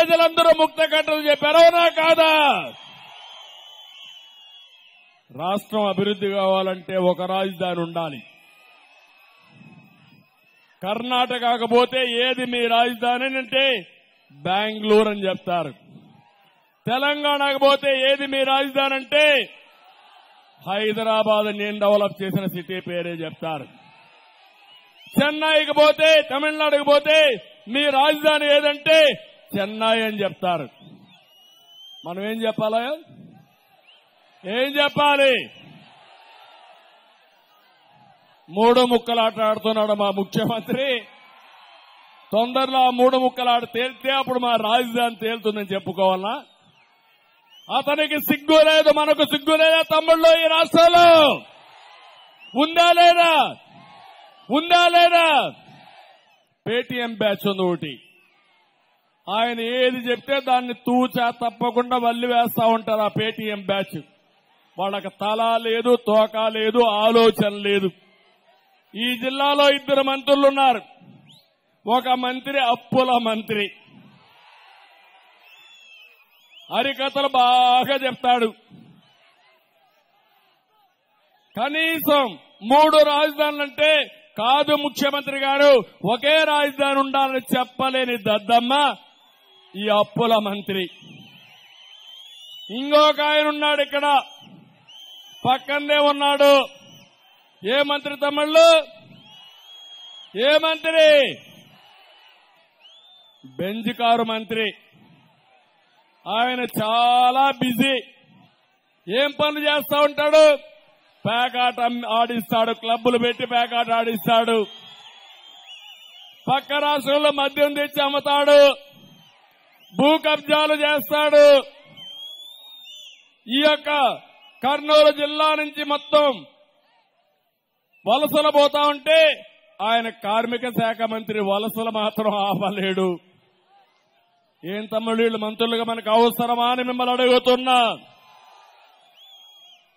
ప్రజలందరూ ముక్త కట్టలు చెప్పారు అవునా కాదా రాష్ట్రం అభివృద్ధి కావాలంటే ఒక రాజధాని ఉండాలి కర్ణాటకకు పోతే ఏది మీ రాజధాని అంటే బెంగళూరు అని చెప్తారు తెలంగాణకు పోతే ఏది మీ రాజధాని అంటే హైదరాబాద్ నేను డెవలప్ చేసిన సిటీ పేరే చెప్తారు చెన్నైకి పోతే తమిళనాడుకి పోతే మీ రాజధాని ఏదంటే చెన్నై అని చెప్తారు మనం ఏం చెప్పాలా ఏం చెప్పాలి మూడు ముక్కలాట ఆడుతున్నాడు మా ముఖ్యమంత్రి తొందరలో ఆ మూడు ముక్కలాట తేలితే అప్పుడు మా రాజధాని తేలుతుందని చెప్పుకోవాలనా అతనికి సిగ్గు లేదు మనకు సిగ్గు లేదా తమ్ముళ్ళు ఈ రాష్ట్రంలో ఉందా లేదా ఉందా లేదా పేటీఎం బ్యాచ్ ఉంది ఒకటి ఆయన ఏది చెప్తే దాన్ని తూచా తప్పకుండా వల్లి వేస్తా ఉంటారు ఆ పేటీఎం బ్యాచ్ వాళ్ళకి తల లేదు తోక లేదు ఆలోచన లేదు ఈ జిల్లాలో ఇద్దరు మంత్రులు ఉన్నారు ఒక మంత్రి అప్పుల మంత్రి హరికథలు బాగా చెప్తాడు కనీసం మూడు రాజధానులంటే కాదు ముఖ్యమంత్రి గారు ఒకే రాజధాని ఉండాలని చెప్పలేని దద్దమ్మ ఈ అప్పుల మంత్రి ఇంకొక ఆయన ఉన్నాడు ఇక్కడ పక్కనే ఉన్నాడు ఏ మంత్రి తమ్ముళ్ళు ఏ మంత్రి బెంజ్ కారు మంత్రి ఆయన చాలా బిజీ ఏం పనులు చేస్తా ఉంటాడు పేకాట అమ్మి- ఆడిస్తాడు క్లబ్బులు పెట్టి పేకాట ఆడిస్తాడు పక్క రాష్ట్రంలో మద్యం తెచ్చి అమ్ముతాడు భూ కబ్జాలు చేస్తాడు ఈ యొక్క కర్నూలు జిల్లా నుంచి మొత్తం వలసలు పోతా ఉంటే ఆయన కార్మిక శాఖ మంత్రి వలసలు మాత్రం ఆపలేడు ఏం తమ్ముళ్ళు వీళ్ళు మంత్రులుగా మనకు అవసరమా అని మిమ్మల్ని అడుగుతున్నా